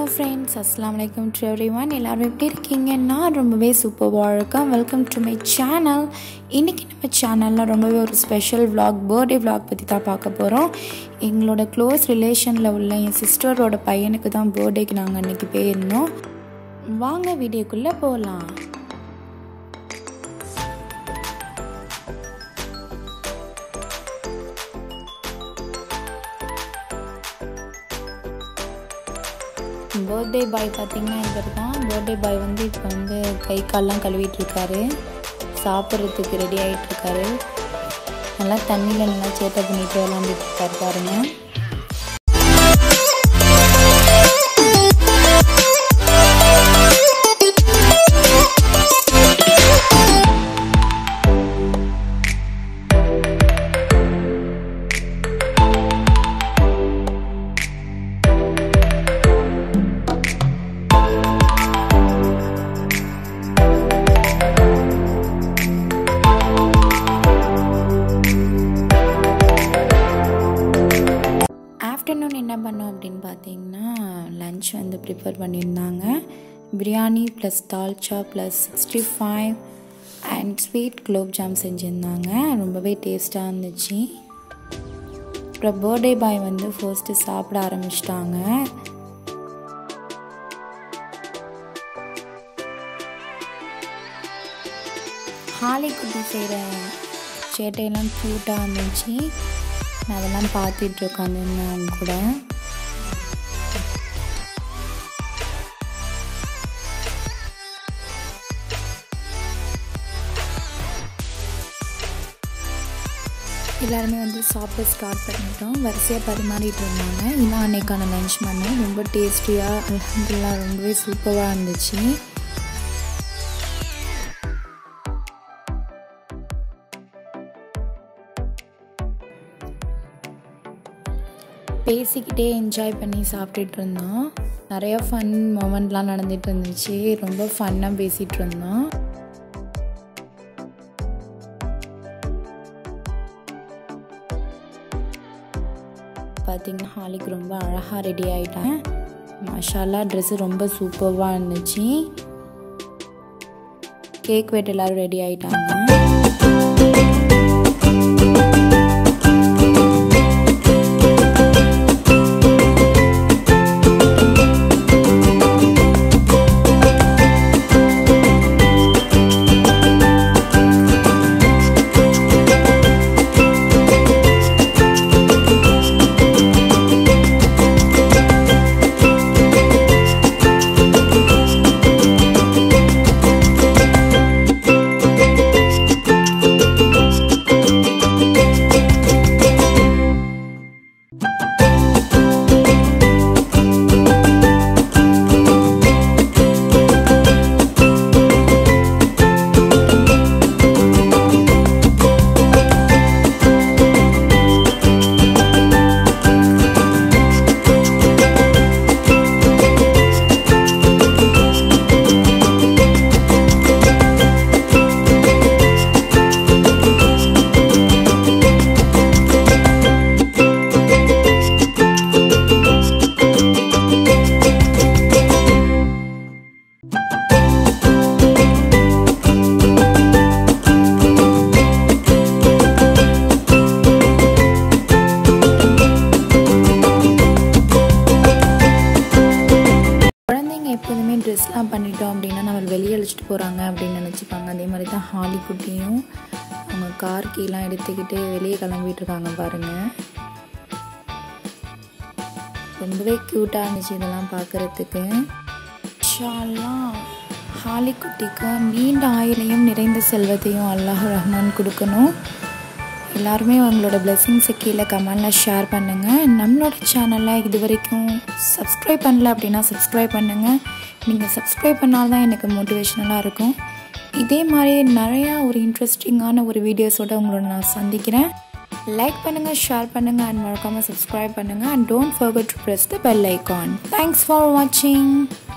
friends அஸ்லாம் வலைக்கம் to every one எல்லோரும் எப்படி இருக்கீங்க நான் ரொம்பவே சூப்பராக இருக்கேன் வெல்கம் டு மை சேனல் இன்றைக்கி நம்ம சேனலில் ரொம்பவே ஒரு ஸ்பெஷல் vlog பர்த்டே vlog பற்றி தான் பார்க்க போகிறோம் எங்களோட க்ளோஸ் ரிலேஷனில் உள்ள என் சிஸ்டரோட பையனுக்கு தான் பர்த்டேக்கு நாங்கள் அன்றைக்கி போயிருந்தோம் வாங்க வீடியோக்குள்ளே போகலாம் பர்த்டே பாய் பார்த்தீங்கன்னா இவர் தான் பர்த்டே பாய் வந்து இப்போ வந்து கை கால்லாம் கழுவிட்டு இருக்காரு சாப்பிட்றதுக்கு ரெடி ஆகிட்டு இருக்காரு நல்லா தண்ணியில் நல்லா சேட்டை பண்ணிட்டு விளாண்டுட்டு இருக்காரு பாருங்க ஆஃப்டர்நூன் என்ன பண்ணோம் அப்படின்னு பார்த்தீங்கன்னா லன்ச் வந்து ப்ரிப்பேர் பண்ணியிருந்தாங்க biryani plus dalcha plus sixty five and sweet gulab jamun செஞ்சுருந்தாங்க ரொம்பவே டேஸ்ட்டாக இருந்துச்சு அப்புறம் பர்த்டே பாய் வந்து ஃபர்ஸ்ட்டு சாப்பிட ஆரம்பிச்சிட்டாங்க ஹாலி குட்டி செய்கிற சேட்டையெல்லாம் க்யூட்டாக இருந்துச்சு நான் அதெல்லாம் பார்த்துட்டு உட்காந்துருந்தேன் அவங்க கூட எல்லாருமே வந்து சாப்பிட ஸ்டார்ட் பண்ணிட்டோம் வரிசையாக பரிமாறிட்டு இருந்தாங்க இதான் அன்னைக்கான லன்ச் பண்ணு ரொம்ப டேஸ்டியாக அலமதுல்லா ரொம்பவே சூப்பராக இருந்துச்சு பேசிக்கிட்டே என்ஜாய் பண்ணி சாப்பிட்டுட்டு இருந்தோம் நிறைய ஃபன் மூமெண்ட்லாம் நடந்துட்டு இருந்துச்சு ரொம்ப ஃபன்னாக பேசிகிட்டு இருந்தோம் பார்த்தீங்கன்னா ஹாலிக்கு ரொம்ப அழகாக ரெடி ஆகிட்டேன் மஷாலா ட்ரெஸ்ஸு ரொம்ப சூப்பராக இருந்துச்சு கேக் வெட் எல்லோரும் ரெடி ஆகிட்டாங்க குழந்தைங்க எப்போதுமே ட்ரெஸ்லாம் பண்ணிட்டோம் அப்படின்னா நம்ம வெளியே அழைச்சிட்டு போகிறாங்க அப்படின்னு நினச்சிப்பாங்க அதே மாதிரி தான் ஹாலி குட்டியும் அவங்க கார் கீலாம் எடுத்துக்கிட்டு வெளியே கிளம்பிட்டு இருக்காங்க பாருங்கள் ரொம்பவே க்யூட்டாக இருந்துச்சு இதெல்லாம் பார்க்குறதுக்கு ஷால்லாம் ஹாலி குட்டிக்கு நீண்ட ஆயுளையும் நிறைந்த செல்வத்தையும் அல்லாஹ் ரஹ்மான் கொடுக்கணும் எல்லாருமே உங்களோட பிளெஸிங்ஸை கீழே கமெண்டில் ஷேர் பண்ணுங்கள் நம்மளோட சேனலை இது வரைக்கும் சப்ஸ்கிரைப் பண்ணல அப்படின்னா சப்ஸ்கிரைப் பண்ணுங்கள் நீங்கள் சப்ஸ்கிரைப் பண்ணால்தான் எனக்கு மோட்டிவேஷ்னலாக இருக்கும் இதே மாதிரி நிறையா ஒரு இன்ட்ரெஸ்டிங்கான ஒரு வீடியோஸோட உங்களோட நான் சந்திக்கிறேன் லைக் பண்ணுங்கள் ஷேர் பண்ணுங்கள் அண்ட் மறக்காமல் சப்ஸ்கிரைப் பண்ணுங்கள் and don't forget to press the bell icon thanks for வாட்சிங்